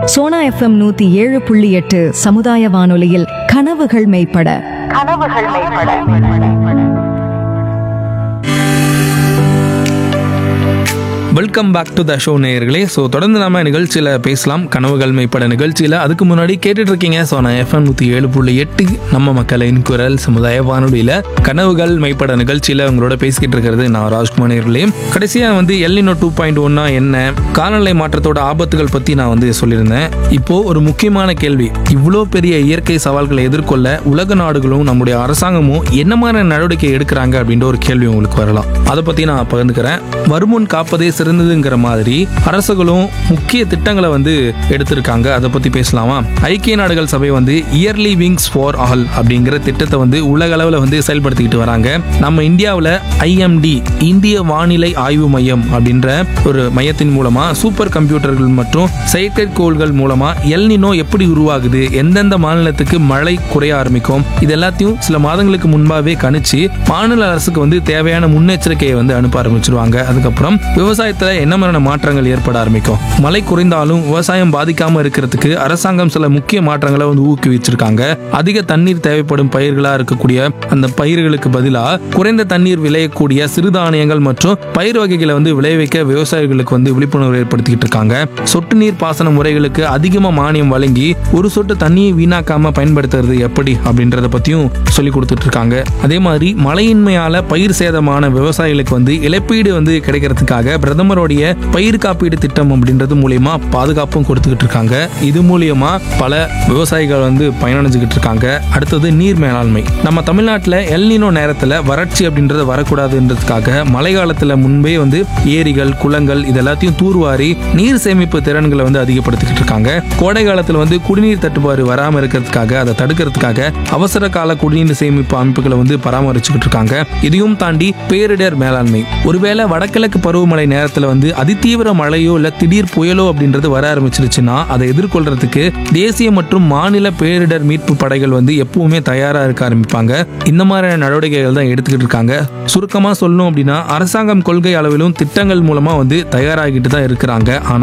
Sona FM நூத்தி ஏழு புள்ளி எட்டு சமுதாய வானொலியில் கனவுகள் மெய்ப்பட கனவுகள் மேம்பட welcome back to the show நேயர்களே ஸோ தொடர்ந்து நம்ம நிகழ்ச்சியில் பேசலாம் கனவுகள் மெய்ப்பட நிகழ்ச்சியில் அதுக்கு முன்னாடி கேட்டுட்டு இருக்கீங்க ஸோ நான் எஃப்எம் நூற்றி ஏழு புள்ளி எட்டு நம்ம மக்களின் குரல் சமுதாய வானொலியில் கனவுகள் மெய்ப்பட நிகழ்ச்சியில் உங்களோட பேசிக்கிட்டு இருக்கிறது நான் ராஜ்குமார் நேயர்களே கடைசியாக வந்து எல்லினோ டூ பாயிண்ட் ஒன்னா என்ன காலநிலை மாற்றத்தோட ஆபத்துகள் பற்றி நான் வந்து சொல்லியிருந்தேன் இப்போ ஒரு முக்கியமான கேள்வி இவ்வளோ பெரிய இயற்கை சவால்களை எதிர்கொள்ள உலக நாடுகளும் நம்முடைய அரசாங்கமும் என்ன மாதிரி நடவடிக்கை எடுக்கிறாங்க அப்படின்ற ஒரு கேள்வி உங்களுக்கு வரலாம் அதை பற்றி நான் பகிர்ந்துக்கிறேன் வருமுன் காப்பதே சிறந்ததுங்கிற மாதிரி அரசுகளும் முக்கிய திட்டங்களை வந்து எடுத்திருக்காங்க அதை பற்றி பேசலாமா ஐக்கிய நாடுகள் சபை வந்து இயர்லி விங்ஸ் ஃபார் ஆல் அப்படிங்கிற திட்டத்தை வந்து உலக அளவில் வந்து செயல்படுத்திக்கிட்டு வராங்க நம்ம இந்தியாவில் ஐஎம்டி இந்திய வானிலை ஆய்வு மையம் அப்படின்ற ஒரு மையத்தின் மூலமா சூப்பர் கம்ப்யூட்டர்கள் மற்றும் செயற்கைக்கோள்கள் மூலமா எல்னினோ எப்படி உருவாகுது எந்தெந்த மாநிலத்துக்கு மழை குறைய ஆரம்பிக்கும் இது எல்லாத்தையும் சில மாதங்களுக்கு முன்பாகவே கணிச்சு மாநில அரசுக்கு வந்து தேவையான முன்னெச்சரிக்கையை வந்து அனுப்ப ஆரம்பிச்சிருவாங்க அதுக்கப்புறம் விவசாயத்துல என்ன மாதிரியான மாற்றங்கள் ஏற்பட ஆரம்பிக்கும் மழை குறைந்தாலும் விவசாயம் பாதிக்காம இருக்கிறதுக்கு அரசாங்கம் சில முக்கிய மாற்றங்களை வந்து ஊக்குவிச்சிருக்காங்க அதிக தண்ணீர் தேவைப்படும் பயிர்களா இருக்கக்கூடிய அந்த பயிர்களுக்கு பதிலா குறைந்த தண்ணீர் விளையக்கூடிய சிறுதானியங்கள் மற்றும் பயிர் வகைகளை வந்து விளைவிக்க விவசாயிகளுக்கு வந்து விழிப்புணர்வு ஏற்படுத்திக்கிட்டு இருக்காங்க சொட்டு நீர் பாசன முறைகளுக்கு அதிகமா மானியம் வழங்கி ஒரு சொட்டு தண்ணியை வீணாக்காம பயன்படுத்துறது எப்படி அப்படின்றத பத்தியும் சொல்லி கொடுத்துட்டு இருக்காங்க அதே மாதிரி மழையின்மையால பயிர் சேதமான விவசாயிகளுக்கு வந்து இழப்பீடு வந்து கிடைக்கிறதுக்காக பிரதமருடைய பயிர் காப்பீடு திட்டம் அப்படின்றது மூலியமா பாதுகாப்பும் கொடுத்துக்கிட்டு இருக்காங்க இது மூலியமா பல விவசாயிகள் வந்து பயனடைஞ்சுக்கிட்டு இருக்காங்க அடுத்தது நீர் மேலாண்மை நம்ம தமிழ்நாட்டில் எல்னினோ நேரத்தில் வறட்சி அப்படின்றது வரக்கூடாதுன்றதுக்காக மழை காலத்தில் முன்பே வந்து ஏரிகள் குளங்கள் இது எல்லாத்தையும் தூர்வாரி நீர் சேமிப்பு திறன்களை வந்து அதிகப்படுத்திக்கிட்டு இருக்காங்க கோடை காலத்தில் வந்து குடிநீர் தட்டுப்பாடு வராமல் இருக்கிறதுக்காக அதை தடுக்கிறதுக்காக அவசர கால குடிநீர் சேமிப்பு அமைப்புகளை வந்து பராமரிச்சுக்கிட்டு இருக்காங்க இதையும் தாண்டி பேரிடர் மேலாண்மை ஒருவேளை வடகிழக்கு பருவமழை நேரத்தில் வந்து அதிதீவிர மழையோ இல்லை திடீர் புயலோ அப்படின்றது வர ஆரம்பிச்சிருச்சுன்னா அதை எதிர்கொள்றதுக்கு தேசிய மற்றும் மாநில பேரிடர் மீட்பு படைகள் வந்து எப்பவுமே தயாரா இருக்க ஆரம்பிப்பாங்க இந்த மாதிரியான நடவடிக்கைகள் தான் எடுத்துக்கிட்டு இருக்காங்க சுருக்கமா சொல்லணும் அப்படின்னா அரசாங்கம் கொள்கை அளவிலும் திட்டங்கள் மூலமா வந்து தயாராகிட்டு தான் இருக்கிறாங்க ஆனா